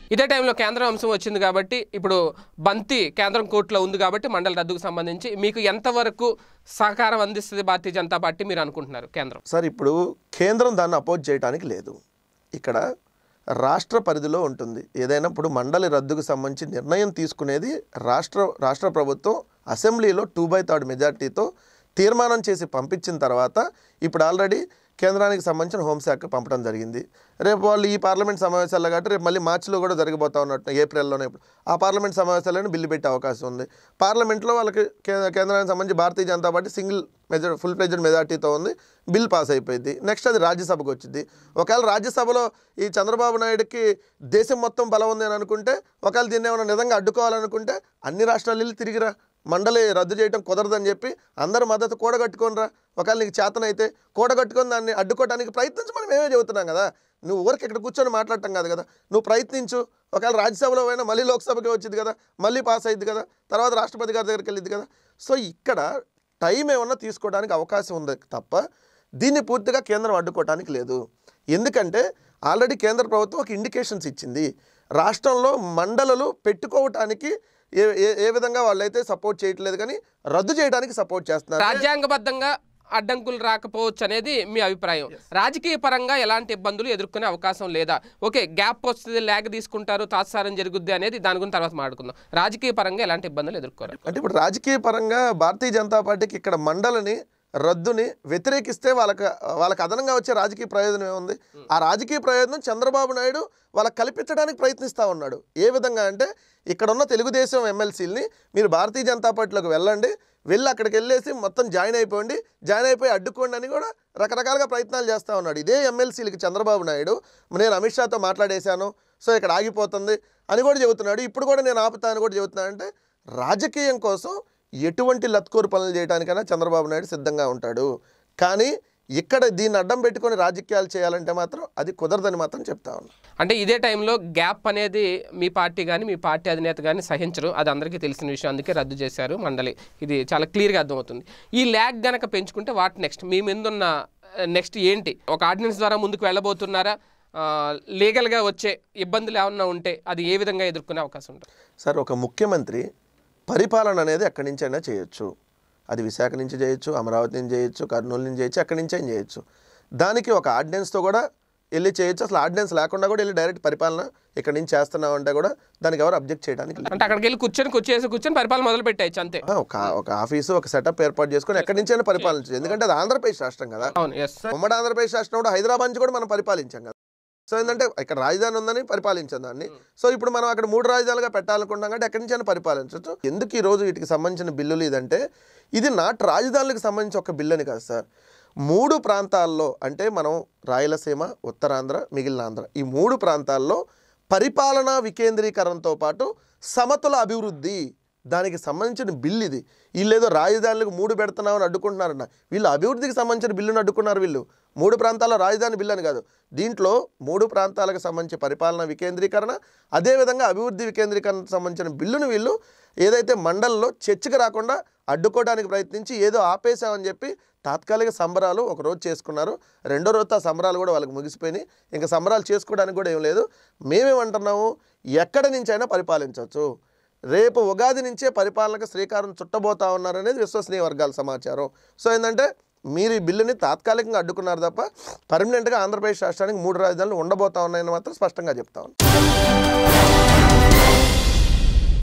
ఇదే టైంలో కేంద్రం అంశం వచ్చింది కాబట్టి ఇప్పుడు బంతి కేంద్రం కోర్టులో ఉంది కాబట్టి మండలి రద్దుకు సంబంధించి మీకు ఎంతవరకు సహకారం అందిస్తుంది భారతీయ జనతా పార్టీ మీరు అనుకుంటున్నారు కేంద్రం సార్ ఇప్పుడు కేంద్రం దాన్ని అపోజ్ చేయడానికి లేదు ఇక్కడ రాష్ట్ర పరిధిలో ఉంటుంది ఏదైనా ఇప్పుడు మండలి రద్దుకు సంబంధించి నిర్ణయం తీసుకునేది రాష్ట్ర రాష్ట్ర ప్రభుత్వం అసెంబ్లీలో టూ బై థర్డ్ మెజార్టీతో తీర్మానం చేసి పంపించిన తర్వాత ఇప్పుడు ఆల్రెడీ కేంద్రానికి సంబంధించిన హోంశాఖ పంపడం జరిగింది రేపు వాళ్ళు ఈ పార్లమెంట్ సమావేశాల్లో కాబట్టి రేపు మళ్ళీ మార్చిలో కూడా జరగబోతా ఉన్నట్టు ఏప్రిల్లోనే ఇప్పుడు ఆ పార్లమెంట్ సమావేశాలను బిల్లు పెట్టే అవకాశం ఉంది పార్లమెంట్లో వాళ్ళకి కే- కేంద్రానికి సంబంధించి భారతీయ జనతా పార్టీ సింగిల్ మెజార్ ఫుల్ ప్లేజెడ్ మెజార్టీతో ఉంది బిల్ పాస్ అయిపోయింది నెక్స్ట్ అది రాజ్యసభకు వచ్చింది ఒకవేళ రాజ్యసభలో ఈ చంద్రబాబు నాయుడుకి దేశం మొత్తం బలం ఉంది అని అనుకుంటే ఒకవేళ దీన్ని ఏమైనా నిజంగా అడ్డుకోవాలనుకుంటే అన్ని రాష్ట్రాలు వెళ్ళి తిరిగిరా మండలి రద్దు చేయడం కుదరదని చెప్పి అందరు మద్దతు కూడగట్టుకోనరా ఒకవేళ నీకు చేతనైతే కూడగట్టుకొని దాన్ని అడ్డుకోవడానికి ప్రయత్నించి మనం ఏమే చెబుతున్నాం కదా నువ్వు ఊరికి ఇక్కడ కూర్చొని మాట్లాడటం కాదు కదా నువ్వు ప్రయత్నించు ఒకవేళ రాజ్యసభలో అయినా మళ్ళీ లోక్సభకి వచ్చింది కదా మళ్ళీ పాస్ అయింది కదా తర్వాత రాష్ట్రపతి గారి దగ్గరికి వెళ్ళింది కదా సో ఇక్కడ టైం ఏమన్నా తీసుకోవడానికి అవకాశం ఉంది తప్ప దీన్ని పూర్తిగా కేంద్రం అడ్డుకోవడానికి లేదు ఎందుకంటే ఆల్రెడీ కేంద్ర ప్రభుత్వం ఒక ఇండికేషన్స్ ఇచ్చింది రాష్ట్రంలో మండలులు పెట్టుకోవటానికి ఏ ఏ- ఏ విధంగా వాళ్ళైతే సపోర్ట్ చేయట్లేదు కానీ రద్దు చేయడానికి సపోర్ట్ చేస్తున్నారు రాజ్యాంగబద్ధంగా అడ్డంకులు రాకపోవచ్చు అనేది మీ అభిప్రాయం రాజకీయ పరంగా ఎలాంటి ఇబ్బందులు ఎదుర్కొనే అవకాశం లేదా ఓకే గ్యాప్ వస్తుంది లేక తీసుకుంటారు తాత్సారం జరుగుద్ది అనేది దాని గురించి తర్వాత మాట్లాడుకుందాం రాజకీయ పరంగా ఎలాంటి ఇబ్బందులు ఎదుర్కోరు అంటే ఇప్పుడు రాజకీయ పరంగా భారతీయ జనతా పార్టీకి ఇక్కడ మండలిని రద్దుని వ్యతిరేకిస్తే వాళ్ళకి వాళ్ళకి అదనంగా వచ్చే రాజకీయ ప్రయోజనం ఏముంది ఆ రాజకీయ ప్రయోజనం చంద్రబాబు నాయుడు వాళ్ళకి కల్పించడానికి ప్రయత్నిస్తూ ఉన్నాడు ఏ విధంగా అంటే ఇక్కడ ఉన్న తెలుగుదేశం ఎమ్మెల్సీలని మీరు భారతీయ జనతా పార్టీలోకి వెళ్ళండి వెళ్ళి అక్కడికి వెళ్ళేసి మొత్తం జాయిన్ అయిపోండి జాయిన్ అయిపోయి అడ్డుకోండి అని కూడా రకరకాలుగా ప్రయత్నాలు చేస్తూ ఉన్నాడు ఇదే ఎమ్మెల్సీలకి చంద్రబాబు నాయుడు నేను అమిత్ షాతో మాట్లాడేశాను సో ఇక్కడ ఆగిపోతుంది అని కూడా చెబుతున్నాడు ఇప్పుడు కూడా నేను ఆపుతాను కూడా చెబుతున్నాను అంటే రాజకీయం కోసం ఎటువంటి లత్కూరు పనులు చేయడానికైనా చంద్రబాబు నాయుడు సిద్ధంగా ఉంటాడు కానీ ఇక్కడ దీన్ని అడ్డం పెట్టుకొని రాజకీయాలు చేయాలంటే మాత్రం అది కుదరదని మాత్రం చెప్తా ఉన్నా అంటే ఇదే టైంలో గ్యాప్ అనేది మీ పార్టీ కానీ మీ పార్టీ అధినేత కానీ సహించరు అది అందరికీ తెలిసిన విషయం అందుకే రద్దు చేశారు మండలి ఇది చాలా క్లియర్గా అర్థమవుతుంది ఈ ల్యాగ్ గనక పెంచుకుంటే వాట్ నెక్స్ట్ మీ ముందున్న నెక్స్ట్ ఏంటి ఒక ఆర్డినెన్స్ ద్వారా ముందుకు వెళ్ళబోతున్నారా ఆ, లీగల్గా వచ్చే ఇబ్బందులు ఏమన్నా ఉంటే అది ఏ విధంగా ఎదుర్కొనే అవకాశం ఉంటుంది సార్ ఒక ముఖ్యమంత్రి పరిపాలన అనేది ఎక్కడి నుంచైనా చేయొచ్చు అది విశాఖ నుంచి చేయొచ్చు అమరావతి నుంచి చేయొచ్చు కర్నూలు నుంచి చేయొచ్చు ఎక్కడి నుంచి అయినా చేయొచ్చు దానికి ఒక ఆర్డినెన్స్తో కూడా వెళ్ళి చేయొచ్చు అసలు ఆర్డినెన్స్ లేకుండా కూడా వెళ్ళి డైరెక్ట్ పరిపాలన ఇక్కడ నుంచి చేస్తున్నాం అంటే కూడా దానికి ఎవరు అబ్జెక్ట్ చేయడానికి లేదు. అంటే అక్కడికి వెళ్ళి కూర్చొని కూర్చేసి కూర్చొని పరిపాలన మొదలు పెట్టేయచ్చు అంతే ఆ, ఒక ఒక ఆఫీసు ఒక సెటప్ ఏర్పాటు చేసుకొని ఎక్కడి నుంచైనా పరిపాలించు ఎందుకంటే అది ఆంధ్రప్రదేశ్ రాష్ట్రం కదా అవును ఎస్ ఉమ్మడి ఆంధ్రప్రదేశ్ రాష్ట్రం కూడా హైదరాబాద్ నుంచి కూడా మనం పరిపాలించాం కదా సో ఏంటంటే ఇక్కడ రాజధాని ఉందని పరిపాలించాం దాన్ని సో ఇప్పుడు మనం అక్కడ మూడు రాజధానులుగా పెట్టాలనుకుంటాం కాబట్టి ఎక్కడి నుంచైనా పరిపాలించవచ్చు ఎందుకు ఈ రోజు వీటికి సంబంధించిన బిల్లులు ఇదంటే ఇది నాటు రాజధానులకు సంబంధించి ఒక బిల్లు అని కాదు సార్ మూడు ప్రాంతాల్లో అంటే మనం రాయలసీమ ఉత్తరాంధ్ర మిగిలిన ఆంధ్ర ఈ మూడు ప్రాంతాల్లో పరిపాలనా వికేంద్రీకరణతో పాటు సమతుల అభివృద్ధి దానికి సంబంధించిన బిల్లు ఇది వీళ్ళేదో రాజధానులకు మూడు పెడుతున్నామని అడ్డుకుంటున్నారన్న వీళ్ళు అభివృద్ధికి సంబంధించిన బిల్లును అడ్డుకున్నారు వీళ్ళు మూడు ప్రాంతాల రాజధాని బిల్లు అని కాదు దీంట్లో మూడు ప్రాంతాలకు సంబంధించి పరిపాలన వికేంద్రీకరణ అదేవిధంగా అభివృద్ధి వికేంద్రీకరణకు సంబంధించిన బిల్లును వీళ్ళు ఏదైతే మండలంలో చర్చకు రాకుండా అడ్డుకోవడానికి ప్రయత్నించి ఏదో ఆపేశామని చెప్పి తాత్కాలిక సంబరాలు ఒక రోజు చేసుకున్నారు రెండో రోజు ఆ సంబరాలు కూడా వాళ్ళకి ముగిసిపోయినాయి ఇంకా సంబరాలు చేసుకోవడానికి కూడా ఏం లేదు మేమేమంటున్నాము ఎక్కడి నుంచైనా పరిపాలించవచ్చు రేపు ఉగాది నుంచే పరిపాలనకు శ్రీకారం చుట్టబోతా ఉన్నారనేది విశ్వసనీయ వర్గాల సమాచారం సో ఏంటంటే మీరు ఈ బిల్లుని తాత్కాలికంగా అడ్డుకున్నారు తప్ప పర్మనెంట్గా ఆంధ్రప్రదేశ్ రాష్ట్రానికి మూడు రాజధానులు ఉండబోతా ఉన్నాయని మాత్రం స్పష్టంగా చెప్తా ఉన్నాను